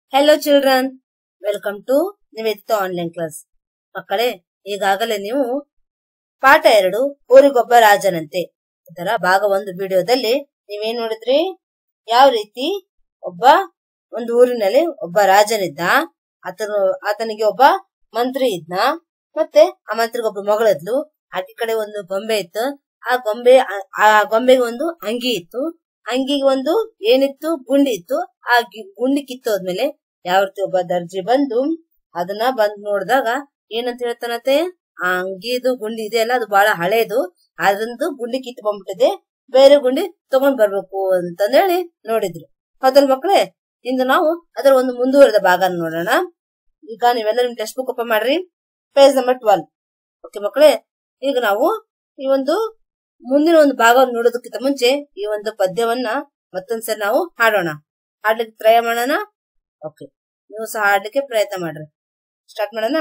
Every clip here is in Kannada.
hello children welcome to Nivedita online class ಮಕ್ಕಳೇ ಈಗಾಗಲೇ ನೀವು ಪಾಠ ಎರಡು ಊರಿಗೊಬ್ಬ ರಾಜನಂತೆ ಇದರ ಭಾಗ ಒಂದು ವಿಡಿಯೋದಲ್ಲಿ ನೀವೇನ್ ನೋಡಿದ್ರಿ ಯಾವ ರೀತಿ ಒಬ್ಬ ಒಂದು ಊರಿನಲ್ಲಿ ಒಬ್ಬ ರಾಜನಿದ್ದ ಆತನು ಆತನಿಗೆ ಒಬ್ಬ ಮಂತ್ರಿ ಇದ್ನ ಮತ್ತೆ ಆ ಮಂತ್ರಿಗೆ ಒಬ್ಬ ಮಗಳಿದ್ಲು ಆಕೆ ಕಡೆ ಒಂದು ಗೊಂಬೆ ಇತ್ತು ಆ ಗೊಂಬೆ ಆ- ಆ ಗೊಂಬೆಗೆ ಒಂದು ಅಂಗಿ ಇತ್ತು ಅಂಗಿಗೆ ಒಂದು ಏನಿತ್ತು ಗುಂಡಿ ಇತ್ತು ಆ ಗಿ- ಗುಂಡಿ ಕಿತ್ತೋದ್ಮೇಲೆ ಯಾವ ರೀತಿ ಒಬ್ಬ ದರ್ಜಿ ಬಂದು ಅದನ್ನ ಬಂದ್ ನೋಡಿದಾಗ ಏನಂತ ಹೇಳ್ತಾನತೆ ಆ ಅಂಗಿದು ಗುಂಡಿ ಇದೆ ಅಲ್ಲ ಅದು ಬಹಳ ಹಳೇದು ಅದಂದು ಗುಂಡಿ ಕಿತ್ತು ಬಂದ್ಬಿಟ್ಟಿದೆ ಬೇರೆ ಗುಂಡಿ ತಗೊಂಡ್ ಬರ್ಬೇಕು ಅಂತಂದೇಳಿ ನೋಡಿದ್ರು ಹೌದಲ್ ಮಕ್ಳೇ ಇಂದು ನಾವು ಅದರ ಒಂದು ಮುಂದುವರೆದ ಭಾಗ ನೋಡೋಣ ಈಗ ನೀವೆಲ್ಲ ನಿಮ್ ಟೆಕ್ಸ್ಟ್ ಬುಕ್ ಓಪನ್ ಮಾಡ್ರಿ ಪೇಜ್ ನಂಬರ್ ಟ್ವೆಲ್ ಓಕೆ ಮಕ್ಕಳೇ ಈಗ ನಾವು ಈ ಒಂದು ಮುಂದಿನ ಒಂದು ಭಾಗವನ್ನು ನೋಡೋದಕ್ಕಿಂತ ಮುಂಚೆ ಈ ಒಂದು ಪದ್ಯವನ್ನ ಮತ್ತೊಂದ್ಸರಿ ನಾವು ಹಾಡೋಣ ಹಾಡ್ಲಿಕ್ಕೆ ಟ್ರೈ ಮಾಡೋಣ ಓಕೆ ನೀವು ಸಹ ಹಾಡ್ಲಿಕ್ಕೆ ಪ್ರಯತ್ನ ಮಾಡ್ರಿ ಸ್ಟಾರ್ಟ್ ಮಾಡೋಣ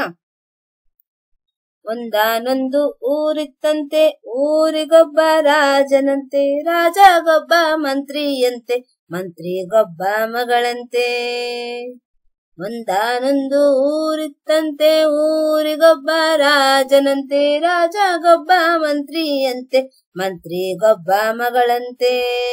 ಒಂದಾನೊಂದು ಊರಿತ್ತಂತೆ ಊರಿಗೊಬ್ಬ ರಾಜನಂತೆ ರಾಜಗೊಬ್ಬ ಮಂತ್ರಿಯಂತೆ ಮಂತ್ರಿಗೊಬ್ಬ ಮಗಳಂತೆ ಒಂದಾನೊಂದು ಊರಿತ್ತಂತೆ ಊರಿಗೊಬ್ಬ ರಾಜನಂತೆ ರಾಜಗೊಬ್ಬ ಮಂತ್ರಿಯಂತೆ ಮಂತ್ರಿಗೊಬ್ಬ ಮಗಳಂತೆ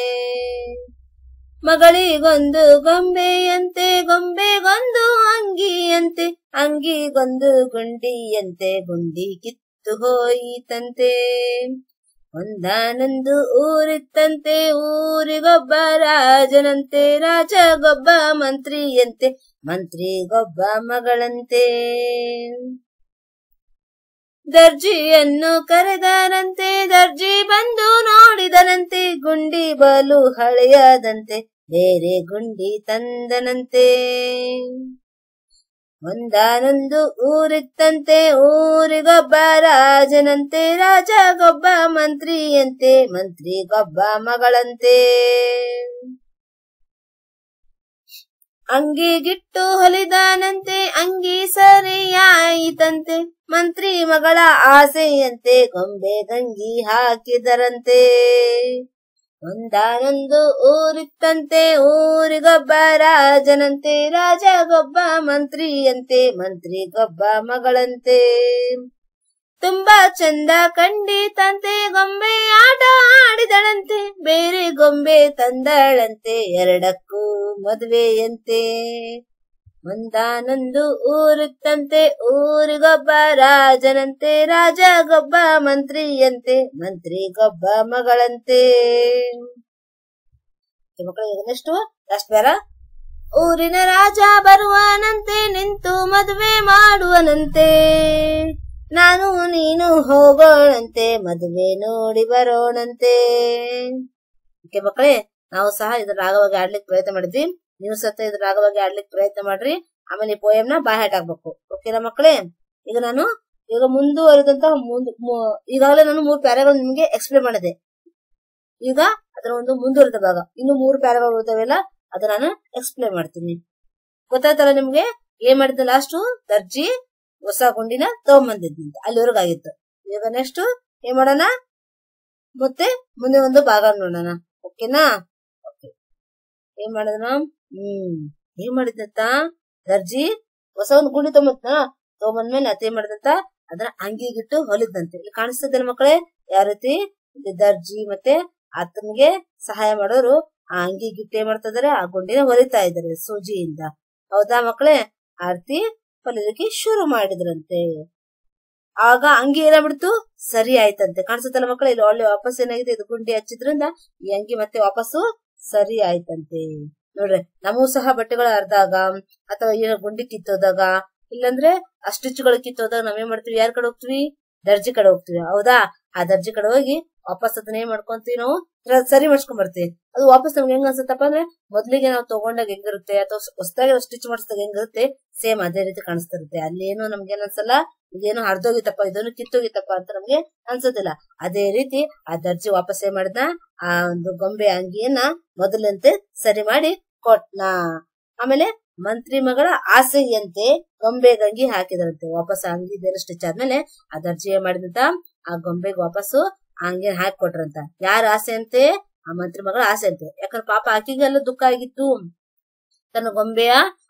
ಮಗಳಿಗೊಂದು ಗೊಂಬೆಯಂತೆ ಗೊಂಬೆಗೊಂದು ಅಂಗಿಯಂತೆ ಅಂಗಿಗೊಂದು ಗುಂಡಿಯಂತೆ ಗುಂಡಿ ಕಿತ್ತು ಹೋಯಿತಂತೆ ಒಂದಾನೊಂದು ಊರಿತ್ತಂತೆ ಊರಿಗೊಬ್ಬ ರಾಜನಂತೆ ರಾಜಗೊಬ್ಬ ಮಂತ್ರಿಯಂತೆ ಮಂತ್ರಿಗೊಬ್ಬ ಮಗಳಂತೆ ದರ್ಜಿಯನ್ನು ಕರೆದರಂತೆ ದರ್ಜಿ ಬಂದು ನೋಡಿದನಂತೆ ಗುಂಡಿ ಬಲು ಹಳೆಯದಂತೆ ಬೇರೆ ಗುಂಡಿ ತಂದನಂತೆ ಒಂದಾನೊಂದು ಊರಿತ್ತಂತೆ ಊರಿಗೊಬ್ಬ ರಾಜನಂತೆ ರಾಜಗೊಬ್ಬ ಮಂತ್ರಿಯಂತೆ ಮಂತ್ರಿಗೊಬ್ಬ ಮಗಳಂತೆ ಅಂಗಿಗಿಟ್ಟು ಹೊಲಿದಾನಂತೆ ಅಂಗಿ ಸರಿಯಾಯಿತಂತೆ ಮಂತ್ರಿ ಮಗಳ ಆಸೆಯಂತೆ ಗೊಂಬೆ ಗಂಗಿ ಹಾಕಿದರಂತೆ ಒಂದಾನೊಂದು ಊರಿತ್ತಂತೆ ಊರಿಗೊಬ್ಬ ರಾಜನಂತೆ ರಾಜಗೊಬ್ಬ ಮಂತ್ರಿಯಂತೆ ಮಂತ್ರಿಗೊಬ್ಬ ಮಗಳಂತೆ ತುಂಬಾ ಚಂದ ಕಂಡಿತಂತೆ ಗೊಂಬೆ ಆಟ ಆಡಿದಳಂತೆ ಬೇರೆ ಗೊಂಬೆ ತಂದಳಂತೆ ಎರಡಕ್ಕೂ ಮದುವೆಯಂತೆ ಒಂದಾನೊಂದು ಊರಿತ್ತಂತೆ ಊರಿಗೊಬ್ಬ ರಾಜನಂತೆ ರಾಜಗೊಬ್ಬ ಮಂತ್ರಿಯಂತೆ ಮಂತ್ರಿಗೊಬ್ಬ ಮಗಳಂತೆ ಮಕ್ಕಳಿಗೆ ನೆಕ್ಸ್ಟ್ ಲಾಸ್ಟ್ ಬೇರ ಊರಿನ ರಾಜ ಬರುವನಂತೆ ನಿಂತು ಮದುವೆ ಮಾಡುವನಂತೆ ನಾನು ನೀನು ಹೋಗೋಣಂತೆ ಮದುವೆ ನೋಡಿ ಬರೋಣಂತೆ ಓಕೆ ಮಕ್ಕಳೇ ನಾವು ಸಹ ಇದ್ರ ರಾಗವಾಗಿ ಆಡ್ಲಿಕ್ಕೆ ಪ್ರಯತ್ನ ಮಾಡಿದ್ವಿ ನೀವು ಸಹ ಇದ್ರ ರಾಗವಾಗಿ ಆಡ್ಲಿಕ್ಕೆ ಪ್ರಯತ್ನ ಮಾಡ್ರಿ ಆಮೇಲೆ ಈ poem ನ ಬಾಯ್ ಹಾಟ್ ಆಗ್ಬೇಕು ಓಕೆನಾ ಮಕ್ಕಳೇ ಈಗ ನಾನು ಈಗ ಮುಂದುವರೆದಂತಹ ಮುಂದ್ ಮು- ಈಗಾಗಲೇ ನಾನು ಮೂರು ಪ್ಯಾರಾಗಳು ನಿಮ್ಗೆ ಎಕ್ಸ್ಪ್ಲೇನ್ ಮಾಡಿದೆ ಈಗ ಅದರ ಒಂದು ಮುಂದುವರೆದ ಭಾಗ ಇನ್ನು ಮೂರು ಪ್ಯಾರಾಗಳು ಇರ್ತಾವೆಲ್ಲ ಅದ ನಾನು ಎಕ್ಸ್ಪ್ಲೇನ್ ಮಾಡ್ತೀನಿ ಗೊತ್ತಾಯ್ತಲ್ಲ ನಿಮ್ಗೆ ಏನ್ ಮಾಡಿದ್ದೆ ಲಾಸ್ಟ್ ದರ್ಜಿ ಹೊಸ ಗುಂಡಿನ ತಗೊಂಬಂದಿದ್ದಂತೆ ಅಲ್ಲಿವರೆಗೂ ಆಗಿತ್ತು ಈಗ ನೆಕ್ಸ್ಟ್ ಏನ್ ಮಾಡೋಣ ಮತ್ತೆ ಮುಂದೆ ಒಂದು ಭಾಗ ನೋಡೋಣ ಓಕೆನಾ ಓಕೆ ಏನ್ ಮಾಡೋಣ ಹ್ಮ್ ಏನ್ ಮಾಡಿದಂತ ದರ್ಜಿ ಹೊಸ ಒಂದು ಗುಂಡಿ ತೊಗೊಂಬತ್ನ ತಗೊಂಬಂದ್ಮೇಲೆ ಅತ್ತೆ ಏನ್ ಮಾಡಿದಂತ ಅದನ್ನ ಅಂಗಿಗಿಟ್ಟು ಹೊಲಿದಂತೆ ಇಲ್ಲಿ ಕಾಣಿಸ್ತದೆ ಮಕ್ಕಳೇ ಯಾವ ರೀತಿ ಇಲ್ಲಿ ದರ್ಜಿ ಮತ್ತೆ ಆತನಿಗೆ ಸಹಾಯ ಮಾಡೋರು ಆ ಅಂಗಿ ಗಿಟ್ಟು ಏನ್ ಮಾಡ್ತಾ ಇದಾರೆ ಆ ಗುಂಡಿನ ಹೊಲಿತಾ ಇದಾರೆ ಸೂಜಿಯಿಂದ ಹೌದಾ ಮಕ್ಕಳೇ ಆರ್ತಿ ಹೊಲಿಲಿಕ್ಕೆ ಶುರು ಮಾಡಿದ್ರಂತೆ ಆಗ ಅಂಗಿ ಏನಾಗ್ಬಿಡ್ತು ಸರಿ ಆಯ್ತಂತೆ ಕಾಣಿಸುತ್ತಲ್ಲ ಮಕ್ಕಳು ಇಲ್ಲಿ ಒಳ್ಳೆ ವಾಪಸ್ ಏನಾಗಿದೆ ಇದು ಗುಂಡಿ ಹಚ್ಚಿದ್ರಿಂದ ಈ ಅಂಗಿ ಮತ್ತೆ ವಾಪಸ್ಸು ಸರಿ ಆಯ್ತಂತೆ ನೋಡ್ರಿ ನಮಗೂ ಸಹ ಬಟ್ಟೆಗಳು ಅರ್ಧಾಗ ಅಥವಾ ಏನೋ ಗುಂಡಿ ಕಿತ್ತೋದಾಗ ಇಲ್ಲಂದ್ರೆ ಆ ಸ್ಟಿಚ್ಗಳು ಕಿತ್ತೋದಾಗ ನಾವೇನ್ ಮಾಡ್ತೀವಿ ಯಾರ ಕಡೆ ಹೋಗ್ತೀವಿ ದರ್ಜಿ ಕಡೆ ಹೋಗ್ತೀವಿ ಹೌದಾ ಆ ದರ್ಜಿ ಕಡೆ ಹೋಗಿ ವಾಪಸ್ ಅದನ್ನ ಏನ್ ಮಾಡ್ಕೊಂತೀವಿ ನಾವು ರ- ಸರಿ ಮಾಡ್ಸ್ಕೊಂಡ್ ಬರ್ತೀವಿ ಅದು ವಾಪಸ್ ನಮ್ಗೆ ಹೆಂಗ್ ಅನ್ಸುತ್ತಪ್ಪ ಅಂದ್ರೆ ಮೊದ್ಲಿಗೆ ನಾವು ತಗೊಂಡಾಗ ಹೆಂಗಿರುತ್ತೆ ಅಥವಾ ಹೊಸದಾಗಿ ಸ್ಟಿಚ್ ಮಾಡಿಸಿದಾಗ ಹೆಂಗಿರುತ್ತೆ ಸೇಮ್ ಅದೇ ರೀತಿ ಕಾಣಿಸ್ತಿರುತ್ತೆ ಅಲ್ಲಿ ಏನು ನಮ್ಗೆ ಏನ್ ಅನ್ಸಲ್ಲ ಇದೇನು ಹರಿದೋಗಿತ್ತಪ್ಪ ಇದನ್ನು ಕಿತ್ತೋಗಿತ್ತಪ್ಪ ಅಂತ ನಮ್ಗೆ ಅನ್ಸೋದಿಲ್ಲ ಅದೇ ರೀತಿ ಆ ದರ್ಜಿ ವಾಪಸ್ ಏನ್ ಮಾಡಿದ್ನ ಆ ಒಂದು ಗೊಂಬೆ ಅಂಗಿಯನ್ನ ಮೊದಲಂತೆ ಸರಿ ಮಾಡಿ ಕೊಟ್ನ ಆಮೇಲೆ ಮಂತ್ರಿ ಮಗಳ ಆಸೆಯಂತೆ ಗೊಂಬೆ ಗಂಗಿ ಹಾಕಿದ್ರಂತೆ ವಾಪಸ್ ಆ ಅಂಗಿ ಇದೆಲ್ಲ ಸ್ಟಿಚ್ ಆದ್ಮೇಲೆ ಆ ದರ್ಜಿ ಏನ್ ಮಾಡಿದಂತ ಆ ಗೊಂಬೆಗೆ ವಾಪಸ್ಸು ಆ ಅಂಗಿನ ಹಾಕಿ ಕೊಟ್ರಂತ ಯಾರ ಆಸೆ ಅಂತೆ ಆ ಮಂತ್ರಿ ಮಗಳ ಆಸೆ ಅಂತೆ ಯಾಕಂದ್ರೆ ಪಾಪ ಆಕಿಗೆಲ್ಲ ದುಃಖ ಆಗಿತ್ತು ತನ್ನ ಗೊಂಬೆಯ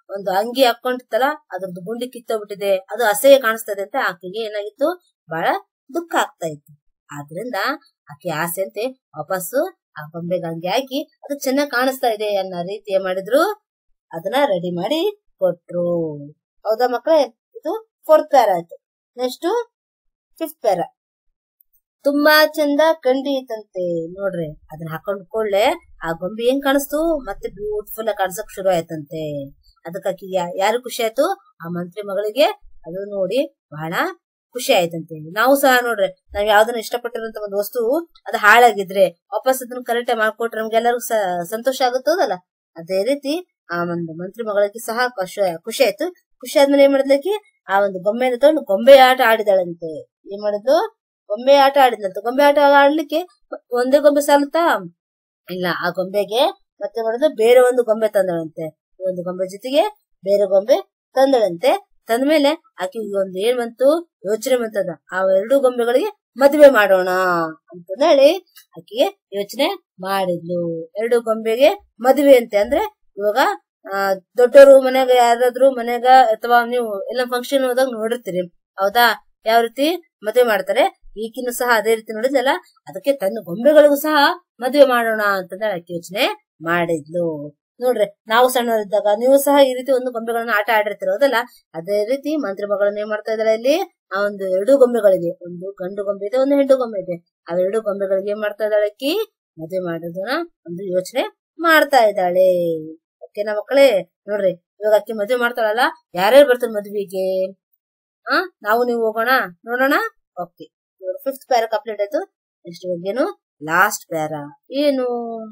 ಒಂದು ಅಂಗಿ ಹಾಕೊಂಡಿತ್ತಲ್ಲ ಅದ್ರದ್ದು ಗುಂಡಿ ಕಿತ್ತೋಗ್ಬಿಟ್ಟಿದೆ ಅದು ಅಸಹ್ಯ ಕಾಣಿಸ್ತದೆ ಅಂತ ಆಕೆಗೆ ಏನಾಗಿತ್ತು ಬಹಳ ದುಃಖ ಆಗ್ತಾ ಇತ್ತು ಆದ್ರಿಂದ ಆಕೆ ಆಸೆಯಂತೆ ವಾಪಸ್ಸು ಆ ಗೊಂಬೆಗೆ ಅಂಗಿ ಹಾಕಿ ಅದು ಚೆನ್ನಾಗಿ ಕಾಣಿಸ್ತಾ ಇದೆ ಅನ್ನೋ ರೀತಿ ಏನ್ ಮಾಡಿದ್ರು ಅದನ್ನ ರೆಡಿ ಮಾಡಿ ಕೊಟ್ರು ಹೌದಾ ಮಕ್ಕಳೇ ಇದು ಫೋರ್ತ್ ಪ್ಯಾರ ಆಯ್ತು ನೆಕ್ಸ್ಟ್ ಫಿಫ್ತ್ ಪ್ಯಾರ ತುಂಬಾ ಚಂದ ಕಂಡೀತಂತೆ ನೋಡ್ರಿ ಅದನ್ನ ಹಾಕೊಂಡ್ ಕೂಡ್ಲೆ ಆ ಗೊಂಬೆ ಹೆಂಗ್ ಕಾಣಿಸ್ತು ಮತ್ತೆ ಬ್ಯೂಟಿಫುಲ್ ಆಗಿ ಕಾಣಿಸಕ್ ಶುರು ಆಯ್ತಂತೆ ಅದಕ್ಕಾಕಿ ಯಾರು ಖುಷಿ ಆಯ್ತು ಆ ಮಂತ್ರಿ ಮಗಳಿಗೆ ಅದು ನೋಡಿ ಬಹಳ ಖುಷಿ ಆಯ್ತಂತೆ ನಾವು ಸಹ ನೋಡ್ರಿ ನಾವ್ ಯಾವ್ದನ್ನ ಇಷ್ಟಪಟ್ಟಿರೋಂತ ಒಂದು ವಸ್ತು ಅದು ಹಾಳಾಗಿದ್ರೆ ವಾಪಸ್ ಅದನ್ನ ಕರೆಕ್ಟ್ ಮಾಡ್ಕೊಟ್ರೆ ನಮ್ಗೆಲ್ಲರಿಗೂ ಸ- ಸಂತೋಷ ಆಗುತ್ತದಲ್ಲ ಅದೇ ರೀತಿ ಆ ಒಂದು ಮಂತ್ರಿ ಮಗಳಿಗೆ ಸಹ ಖುಷಿ ಖುಷಿ ಆಯ್ತು ಖುಷಿ ಆದ್ಮೇಲೆ ಏನ್ ಮಾಡಿದ್ಲಕ್ಕೆ ಆ ಒಂದು ಗೊಂಬೆನ ತಗೊಂಡು ಗೊಂಬೆ ಆಟ ಆಡಿದಾಳಂತೆ ಏನ್ ಮಾಡಿದ್ಲು ಗೊಂಬೆ ಆಟ ಆಡಿದ್ಲಂತೆ ಗೊಂಬೆ ಆಟ ಆಡ್ಲಿಕ್ಕೆ ಒಂದೇ ಗೊಂಬೆ ಸಾಲುತ್ತಾ ಇಲ್ಲ ಆ ಗೊಂಬೆಗೆ ಮತ್ತೆ ಮಾಡಿದ್ರು ಬೇರೆ ಒಂದು ಗೊಂಬೆ ತಂದಳಂತೆ ಈ ಒಂದು ಗೊಂಬೆ ಜೊತೆಗೆ ಬೇರೆ ಗೊಂಬೆ ತಂದಳಂತೆ ತಂದ್ಮೇಲೆ ಆಕೆ ಒಂದು ಏನ್ ಬಂತು ಯೋಚನೆ ಬಂತದ ಆ ಎರಡು ಗೊಂಬೆಗಳಿಗೆ ಮದುವೆ ಮಾಡೋಣ ಅಂತ ಹೇಳಿ ಆಕೆಗೆ ಯೋಚನೆ ಮಾಡಿದ್ಲು ಎರಡು ಗೊಂಬೆಗೆ ಮದುವೆ ಅಂತೆ ಅಂದ್ರೆ ಇವಾಗ ಆ, ದೊಡ್ಡವರು ಮನ್ಯಾಗ ಯಾರಾದ್ರೂ ಮನ್ಯಾಗ ಅಥವಾ ನೀವು ಎಲ್ಲ ಫಂಕ್ಷನ್ ಹೋದಾಗ ನೋಡಿರ್ತೀರಿ ಹೌದಾ ಯಾವ ರೀತಿ ಮದುವೆ ಮಾಡ್ತಾರೆ ಈಗಿನ ಸಹ ಅದೇ ರೀತಿ ನೋಡಿದ್ಲಲ್ಲ ಅದಕ್ಕೆ ತನ್ನ ಗೊಂಬೆಗಳಿಗೂ ಸಹ ಮದುವೆ ಮಾಡೋಣ ಅಂತಂದ್ರೆ ಆಕೆ ಯೋಚನೆ ಮಾಡಿದ್ಲು ನೋಡ್ರಿ ನಾವು ಸಣ್ಣವರಿದ್ದಾಗ ನೀವು ಸಹ ಈ ರೀತಿ ಒಂದು ಗೊಂಬೆಗಳನ್ನ ಆಟ ಆಡಿರ್ತೀರ ಹೌದಲ್ಲ ಅದೇ ರೀತಿ ಮಂತ್ರಿ ಮಗಳನ್ನ ಏನ್ ಮಾಡ್ತಾ ಇದಾರೆ ಇಲ್ಲಿ ಆ ಒಂದು ಎರಡು ಗೊಂಬೆಗಳಿದೆ ಒಂದು ಗಂಡು ಗೊಂಬೆ ಇದೆ ಒಂದು ಹೆಣ್ಣು ಗೊಂಬೆ ಇದೆ ಅವೆರಡು ಗೊಂಬೆಗಳಿಗೆ ಏನ್ ಮಾಡ್ತಾ ಇದ್ದಾಳೆ ಅಕ್ಕಿ ಮದುವೆ ಮಾಡೋದನ್ನ ಒಂದು ಯೋಚನೆ ಮಾಡ್ತಾ ಇದ್ದಾಳೆ ಓಕೆನಾ ಮಕ್ಕಳೇ ನೋಡ್ರಿ ಇವಾಗ ಅಕ್ಕಿ ಮದುವೆ ಮಾಡ್ತಾಳಲ್ಲ ಯಾರ್ಯಾರು ಬರ್ತಾರೆ ಮದುವೆಗೆ ಆ ನಾವು ನೀವು ಹೋಗೋಣ ನೋಡೋಣ ಓಕೆ ಫಿಫ್ತ್ ಪ್ಯಾರ ಕಂಪ್ಲೀಟ್ ಆಯ್ತು ನೆಕ್ಸ್ಟ್ ಏನು ಲಾಸ್ಟ್ ಪ್ಯಾರ ಏನು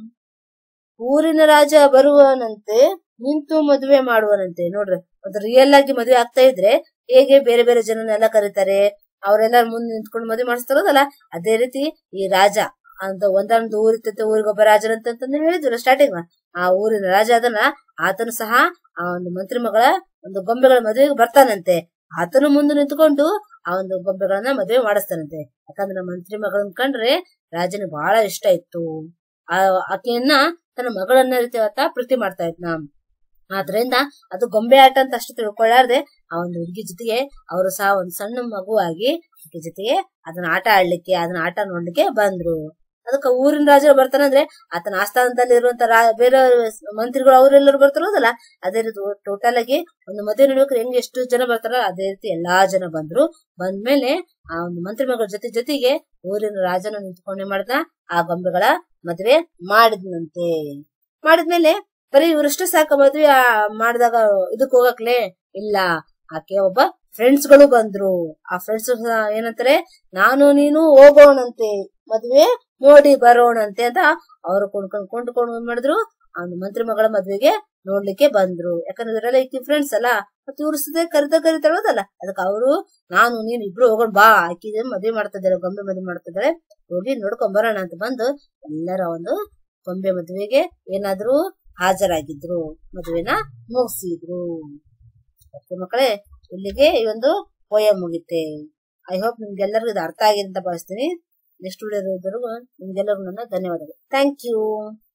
ಊರಿನ ರಾಜ ಬರುವನಂತೆ ನಿಂತು ಮದುವೆ ಮಾಡುವನಂತೆ ನೋಡ್ರಿ ಅದು ರಿಯಲ್ ಆಗಿ ಮದುವೆ ಆಗ್ತಾ ಇದ್ರೆ ಹೇಗೆ ಬೇರೆ ಬೇರೆ ಜನನೆಲ್ಲ ಕರೀತಾರೆ ಅವರೆಲ್ಲ ಮುಂದೆ ನಿಂತ್ಕೊಂಡು ಮದುವೆ ಮಾಡಿಸ್ತಾರದಲ್ಲ ಅದೇ ರೀತಿ ಈ ರಾಜ ಅಂತ ಒಂದೊಂದು ಊರಿರ್ತೈತೆ ಊರಿಗೊಬ್ಬ ರಾಜನಂತ ಅಂತಂದು ಹೇಳಿದ್ರು ಸ್ಟಾರ್ಟಿಂಗ್ ಆ ಊರಿನ ರಾಜ ಅದನ್ನ ಆತನು ಸಹ ಆ ಒಂದು ಮಂತ್ರಿ ಮಗಳ ಒಂದು ಗೊಂಬೆಗಳ ಮದುವೆಗೆ ಬರ್ತಾನಂತೆ ಆತನು ಮುಂದೆ ನಿಂತ್ಕೊಂಡು ಆ ಒಂದು ಗೊಂಬೆಗಳನ್ನ ಮದುವೆ ಮಾಡಿಸ್ತಾನಂತೆ ಯಾಕಂದ್ರೆ ಮಂತ್ರಿ ಮಗಳನ್ನ ಕಂಡ್ರೆ ರಾಜನಿಗೆ ಬಹಳ ಇಷ್ಟ ಇತ್ತು ಆ ಆಕೆಯನ್ನ ತನ್ನ ಮಗಳನ್ನ ರೀತಿ ಆತ ಪ್ರೀತಿ ಮಾಡ್ತಾ ಇದ್ನ ಆದ್ರಿಂದ ಅದು ಗೊಂಬೆ ಆಟ ಅಂತ ಅಷ್ಟು ತಿಳ್ಕೊಳ್ಳಾರ್ದೆ ಆ ಒಂದು ಹುಡುಗಿ ಜೊತೆಗೆ ಅವರು ಸಹ ಒಂದು ಸಣ್ಣ ಮಗುವಾಗಿ ಆಕೆ ಜೊತೆಗೆ ಅದನ್ನ ಆಟ ಆಡ್ಲಿಕ್ಕೆ ಅದನ್ನ ಆಟ ನೋಡ್ಲಿಕ್ಕೆ ಬಂದ್ರು ಅದಕ್ಕೆ ಊರಿನ ರಾಜರು ಬರ್ತಾನಂದ್ರೆ ಆತನ ಆಸ್ಥಾನದಲ್ಲಿ ಇರುವಂತ ರಾ- ಬೇರೆ ಮಂತ್ರಿಗಳು ಅವರೆಲ್ಲರೂ ಬರ್ತಾರೋದಲ್ಲ ಅದೇ ರೀತಿ ಟೋಟಲ್ ಆಗಿ ಒಂದು ಮದುವೆ ನಡ್ಬೇಕಾದ್ರೆ ಹೆಂಗ್ ಎಷ್ಟು ಜನ ಬರ್ತಾರ ಅದೇ ರೀತಿ ಎಲ್ಲಾ ಜನ ಬಂದ್ರು ಬಂದ್ಮೇಲೆ ಆ ಒಂದು ಮಂತ್ರಿ ಮಗಳ ಜೊತೆ ಜೊತೆಗೆ ಊರಿನ ರಾಜನ ನಿಂತ್ಕೊಂಡೆ ಮಾಡ್ದ ಆ ಗೊಂಬೆಗಳ ಮದುವೆ ಮಾಡಿದ್ನಂತೆ ಮಾಡಿದ್ಮೇಲೆ ಬರೀ ಇವರಷ್ಟೇ ಸಾಕ ಮದ್ವೆ ಆ, ಮಾಡಿದಾಗ ಇದಕ್ ಹೋಗಕ್ಲೆ ಇಲ್ಲ ಆಕೆ ಒಬ್ಬ ಫ್ರೆಂಡ್ಸ್ ಗಳು ಬಂದ್ರು ಆ ಫ್ರೆಂಡ್ಸ್ ಏನಂತಾರೆ ನಾನು ನೀನು ಹೋಗೋಣಂತೆ ಮದ್ವೆ ನೋಡಿ ಬರೋಣಂತೆ ಅಂತ ಅವ್ರು ಕೊಂಡ್ಕೊಂಡ್ ಕೊಂಡ್ಕೊಂಡು ಏನ್ ಮಾಡಿದ್ರು ಆ ಒಂದು ಮಂತ್ರಿ ಮಗಳ ಮದ್ವೆಗೆ ನೋಡ್ಲಿಕ್ಕೆ ಬಂದ್ರು ಯಾಕಂದ್ರೆ ಇವರೆಲ್ಲ ಈಕಿ ಫ್ರೆಂಡ್ಸ್ ಅಲ್ಲ ಮತ್ತೆ ಇವ್ರು ಸದೇ ಕರಿತ ಕರಿತಾಳೋದಲ್ಲ ಅದಕ್ಕೆ ಅವರು ನಾನು ನೀನು ಇಬ್ರು ಹೋಗೋಣ ಬಾ ಆಕಿದೆ ಮದ್ವೆ ಮಾಡ್ತಾ ಇದ್ದಾರೆ ಗೊಂಬೆ ಮದ್ವೆ ಮಾಡ್ತಾ ಇದ್ದಾರೆ ಹೋಗಿ ನೋಡ್ಕೊಂಡ್ ಬರೋಣ ಅಂತ ಬಂದು ಎಲ್ಲರ ಒಂದು ಗೊಂಬೆ ಮದ್ವೆಗೆ ಏನಾದ್ರು ಹಾಜರಾಗಿದ್ರು ಮದುವೆನ ಮುಗಿಸಿದ್ರು ಓಕೆ ಮಕ್ಕಳೇ ಇಲ್ಲಿಗೆ ಈ ಒಂದು ಪೋಯಂ ಮುಗಿತೆ ಐ ಹೋಪ್ ನಿಮ್ಗೆಲ್ಲರಿಗೂ ಇದು ಅರ್ಥ ಆಗಿದೆ ಅಂತ ಭಾವಿಸ್ತೀನಿ ನೆಕ್ಸ್ಟ್ ವಿಡಿಯೋದವರೆಗೂ ನಿಮ್ಗೆಲ್ಲರಿಗೂ ನನ್ನ ಧನ್ಯವಾದಗಳು ಥ್ಯಾಂಕ್ ಯು